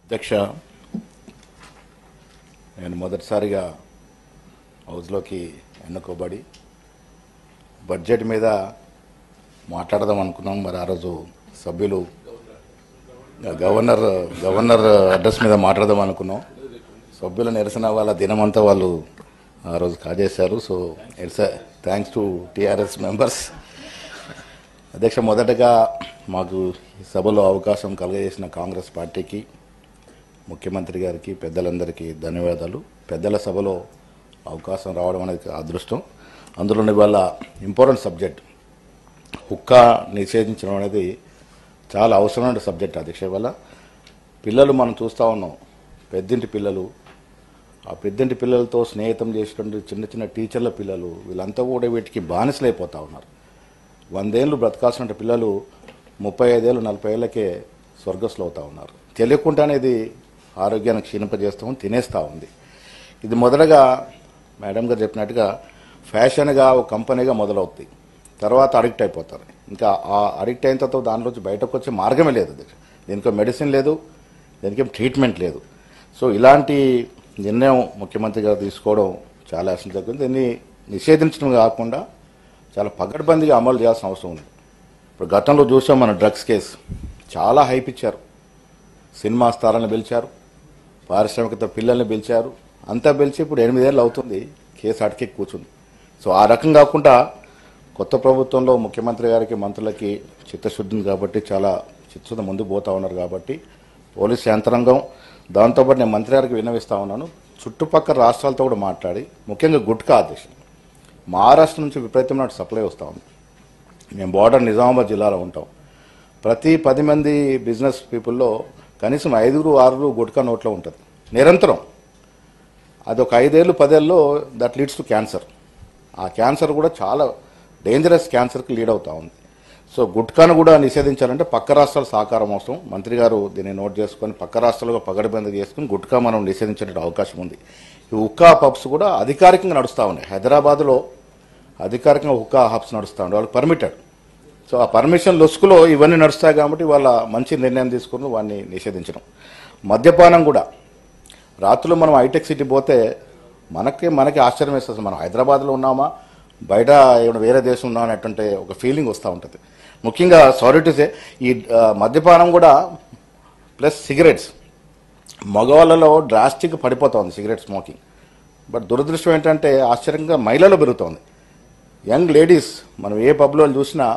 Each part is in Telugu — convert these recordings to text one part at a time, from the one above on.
అధ్యక్ష నేను మొదటిసారిగా హౌస్లోకి ఎన్నుకోబడి బడ్జెట్ మీద మాట్లాడదాం అనుకున్నాం మరి ఆ రోజు సభ్యులు గవర్నర్ గవర్నర్ అడ్రస్ మీద మాట్లాడదాం అనుకున్నాం సభ్యుల నిరసన వాళ్ళ దినమంతా వాళ్ళు ఆ రోజు కాజేశారు so it's thanks to TRS members అధ్యక్ష మొదటగా మాకు ఈ సభలో అవకాశం కలగజేసిన కాంగ్రెస్ పార్టీకి ముఖ్యమంత్రి గారికి పెద్దలందరికీ ధన్యవాదాలు పెద్దల సభలో అవకాశం రావడం అనేది అదృష్టం అందులో ఇవాళ ఇంపార్టెంట్ సబ్జెక్ట్ హుక్కా నిషేధించడం అనేది చాలా అవసరమైన సబ్జెక్ట్ అధ్యక్ష ఇవాళ పిల్లలు మనం చూస్తూ ఉన్నాం పెద్దింటి పిల్లలు ఆ పెద్దింటి పిల్లలతో స్నేహితం చేసేటువంటి చిన్న చిన్న టీచర్ల పిల్లలు వీళ్ళంతా కూడా వీటికి బానిసలైపోతూ ఉన్నారు వందేళ్ళు బ్రతకాల్సిన పిల్లలు ముప్పై ఐదేళ్ళు నలభై ఏళ్ళకే స్వర్గస్థులు అవుతా ఉన్నారు తెలియకుండానే ఇది ఆరోగ్యాన్ని క్షీణింపజేస్తాం తినేస్తూ ఉంది ఇది మొదటగా మేడం గారు చెప్పినట్టుగా ఫ్యాషన్గా ఒక కంపెనీగా మొదలవుతుంది తర్వాత అడిక్ట్ అయిపోతారు ఇంకా ఆ అడిక్ట్ అయిన తర్వాత దానిలోంచి బయటకు వచ్చే మార్గమే లేదు దీనికి మెడిసిన్ లేదు దీనికి ట్రీట్మెంట్ లేదు సో ఇలాంటి నిర్ణయం ముఖ్యమంత్రి గారు తీసుకోవడం చాలా అసలు తగ్గింది దీన్ని నిషేధించడం కాకుండా చాలా పగడ్బందీగా అమలు చేయాల్సిన అవసరం ఉంది ఇప్పుడు గతంలో చూసాం మన డ్రగ్స్ కేసు చాలా హైప్ ఇచ్చారు సినిమా స్థారాలను పిలిచారు పారిశ్రామికత పిల్లల్ని పిలిచారు అంతా పిలిచి ఇప్పుడు ఎనిమిదేళ్ళు అవుతుంది కేసు అటకెక్కి కూర్చుంది సో ఆ రకం కాకుండా కొత్త ప్రభుత్వంలో ముఖ్యమంత్రి గారికి మంత్రులకి చిత్తశుద్ధింది కాబట్టి చాలా చిత్తశుద్ధి ముందుకు పోతా ఉన్నారు కాబట్టి పోలీస్ యంత్రాంగం దాంతోపాటు నేను మంత్రి గారికి విన్నవిస్తా ఉన్నాను చుట్టుపక్కల రాష్ట్రాలతో కూడా మాట్లాడి ముఖ్యంగా గుట్కా అధ్యక్షులు మహారాష్ట్ర నుంచి విపరీతమైన సప్లై వస్తూ ఉంది మేము బార్డర్ నిజామాబాద్ జిల్లాలో ఉంటాం ప్రతి పది మంది బిజినెస్ పీపుల్లో కనీసం ఐదుగురు ఆరుగురు గుట్కా నోట్లో ఉంటుంది నిరంతరం అది ఒక ఐదేళ్ళు పదేళ్ళలో దట్ లీడ్స్ టు క్యాన్సర్ ఆ క్యాన్సర్ కూడా చాలా డేంజరస్ క్యాన్సర్కి లీడ్ అవుతా ఉంది సో గుట్కాను కూడా నిషేధించాలంటే పక్క రాష్ట్రాల సహకారం అవసరం మంత్రి గారు దీన్ని నోట్ చేసుకొని పక్క రాష్ట్రాలుగా పగడబంది చేసుకుని గుట్కా మనం నిషేధించే అవకాశం ఉంది ఈ ఉక్కా పబ్స్ కూడా అధికారికంగా నడుస్తూ ఉన్నాయి హైదరాబాద్లో అధికారికంగా హుక్కా హబ్స్ నడుస్తూ ఉండే వాళ్ళు పర్మిటెడ్ సో ఆ పర్మిషన్ లొసుకులో ఇవన్నీ నడుస్తాయి కాబట్టి వాళ్ళ మంచి నిర్ణయం తీసుకుని వాడిని నిషేధించడం మద్యపానం కూడా రాత్రులు మనం హైటెక్ సిటీ పోతే మనకి మనకి ఆశ్చర్యం వేస్తుంది మనం హైదరాబాద్లో ఉన్నామా బయట ఏమైనా వేరే దేశం ఉన్నామా అనేటువంటి ఒక ఫీలింగ్ వస్తూ ఉంటుంది ముఖ్యంగా సారీ టు సే ఈ ఆ, మద్యపానం కూడా ప్లస్ సిగరెట్స్ మగవాళ్ళలో డ్రాస్టిక్ పడిపోతుంది సిగరెట్ స్మోకింగ్ బట్ దురదృష్టం ఏంటంటే ఆశ్చర్యంగా మహిళలు పెరుగుతోంది యంగ్ లేడీస్ మనం ఏ పబ్లో చూసినా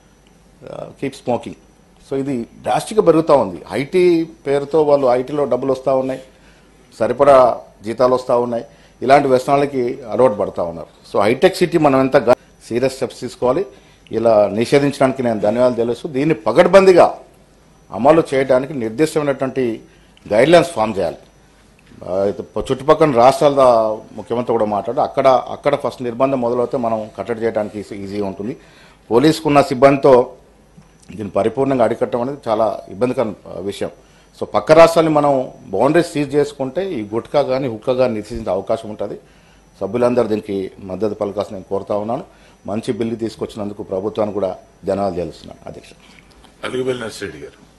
కీప్ స్మోకింగ్ సో ఇది డ్రాస్టిక్గా పెరుగుతూ ఉంది ఐటీ పేరుతో వాళ్ళు ఐటీలో డబ్బులు వస్తూ ఉన్నాయి సరిపడా జీతాలు వస్తూ ఉన్నాయి ఇలాంటి వ్యసనాలకి అలవాటు పడతా ఉన్నారు సో హైటెక్ సిటీ మనం ఎంత సీరియస్ స్టెప్స్ తీసుకోవాలి ఇలా నిషేధించడానికి నేను ధన్యవాదాలు తెలుసు దీన్ని పగడ్బందీగా అమలు చేయడానికి నిర్దిష్టమైనటువంటి గైడ్లైన్స్ ఫామ్ చేయాలి ఆ, అయితే ప- చుట్టుపక్కల రాష్ట్రాల దా- ముఖ్యమంత్రి కూడా మాట్లాడి అక్కడ అక్కడ ఫస్ట్ నిర్బంధం మొదలవుతే మనం కట్టడి చేయడానికి ఈజీ- ఈజీగా ఉంటుంది పోలీసుకున్న సిబ్బందితో దీన్ని పరిపూర్ణంగా అడికట్టడం అనేది చాలా ఇబ్బందికర ఆ, విషయం సో పక్క రాష్ట్రాన్ని మనం బౌండరీస్ సీజ్ చేసుకుంటే ఈ గుట్కా కానీ హుక్కా కానీ నిషేధించే అవకాశం ఉంటుంది సభ్యులందరూ దీనికి మద్దతు పలకాల్సి నేను కోరుతా ఉన్నాను మంచి బిల్లు తీసుకొచ్చినందుకు ప్రభుత్వానికి కూడా ధన్యవాదాలు తెలుస్తున్నాను అధ్యక్ష అలుగుబెల్లి నర్సిరెడ్డి గారు